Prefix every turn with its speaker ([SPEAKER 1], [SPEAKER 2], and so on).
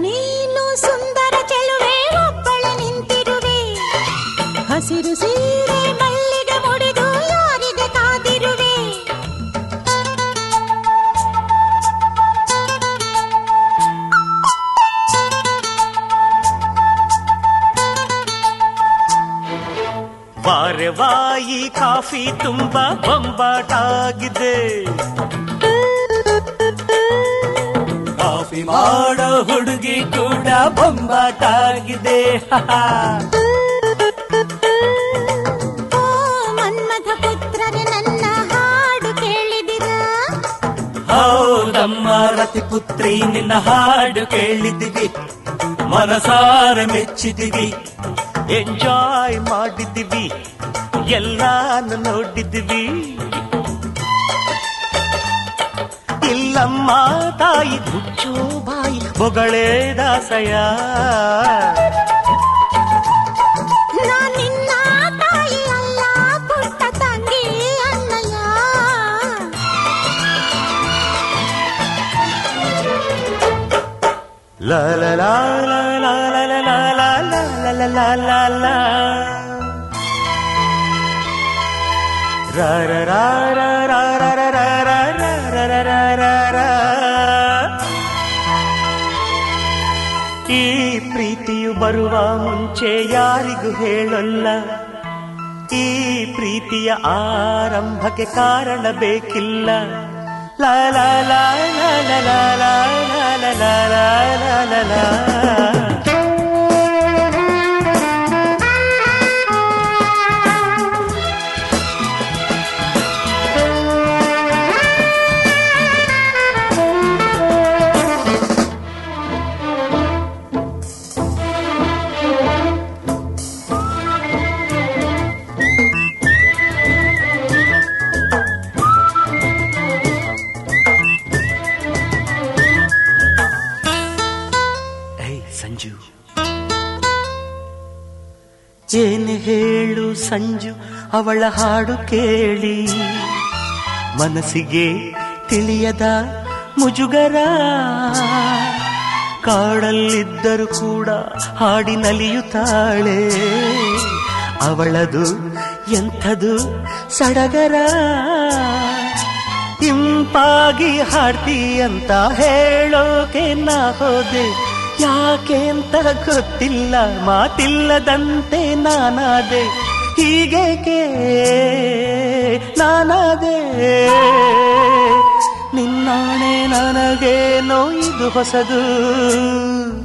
[SPEAKER 1] ನೀನು ಸುಂದರ ಚೆಲುವೆ ಒಬ್ಬಳೆ ನಿಂತಿರುವೆ ಹಸಿರು ಸೀರೆ ಮಲ್ಲಿಗೆ ಮುಡಿದು ಯಾರಿಗೆ ಕಾದಿರುವೆ
[SPEAKER 2] ಬಾರೆ ವಾಯಿ ಕಾಫಿ ತುಂಬಾ ಬೊಂಬಾಟಾಗಿದೆ ಕಾಫಿ ಮಾಡೋ ಹುಡುಗಿ ಕೂಡ ಬೊಂಬಾಟಾಗಿದೆ
[SPEAKER 1] ಓ ಮನ್ಮಥ ಪುತ್ರರೆ ನನ್ನ ಹಾಡು ಕೇಳಿದಿರ
[SPEAKER 2] ಹೌದಮ್ಮ ರತಿ ಪುತ್ರಿ ನಿನ್ನ ಹಾಡು ಕೇಳಿದ್ದೀವಿ ಮನಸಾರ ಮೆಚ್ಚಿದ್ದೀವಿ ಎಂಜಾಯ್ ಮಾಡಿದ್ದೀವಿ ಎಲ್ಲಾನು ನೋಡಿದ್ದೀವಿ ಇಲ್ಲಮ್ಮ ತಾಯಿ ಮುಚ್ಚೋ ಬಾಯಿ ಬೊಗಳೇ ದಾಸಯ
[SPEAKER 1] ನಾ ನಿನ್ನ ತಾಯಿ ಅಲ್ಲ ಪುಟ್ಟ ತಂಗಿ ಅಣ್ಣಯ್ಯ
[SPEAKER 2] La la la la la la la la la la la la la la Ra ra ra ra ra ra ra ra ra ra ra ra ra ra ಈ ಪ್ರೀತಿಯು ಬರುವ ಮುಂಚೆ ಯಾರಿಗೂ ಹೇಳಲ್ಲ ಈ ಪ್ರೀತಿಯ ಆರಂಭಕ್ಕೆ ಕಾರಣ ಬೇಕಿಲ್ಲ ಲಾ ಲಾ ಲಾ ಲಾ ಲಾ ಲಾ ಲಾ ಲಾ ಲಾ ಲಾ ಲಾ ಲಾ ಲಾ ಏಯ್ ಸಂಜು ಏನು ಹೇಳು ಸಂಜು ಅವಳ ಹಾಡು ಕೇಳಿ ಮನಸ್ಸಿಗೆ ತಿಳಿಯದ ಮುಜುಗರ ಕಾಡಲ್ಲಿದ್ದರೂ ಕೂಡ ಹಾಡಿ ನಲಿಯುತ್ತಾಳೆ ಅವಳದು ಎಂಥದು ಸಡಗರ ಇಂಪಾಗಿ ಹಾಡ್ತಿ ಅಂತ ಹೇಳೋಕೆ ನಾ ಹೋದೆ ಯಾಕೆ ಅಂತ ಗೊತ್ತಿಲ್ಲ ಮಾತಿಲ್ಲದಂತೆ ನಾನಾದೆ ಹೀಗೇಕೆ ನಾನಾದೆ ನಿನ್ನಾಣೆ ನನಗೇನೋ ಇದು ಹೊಸದು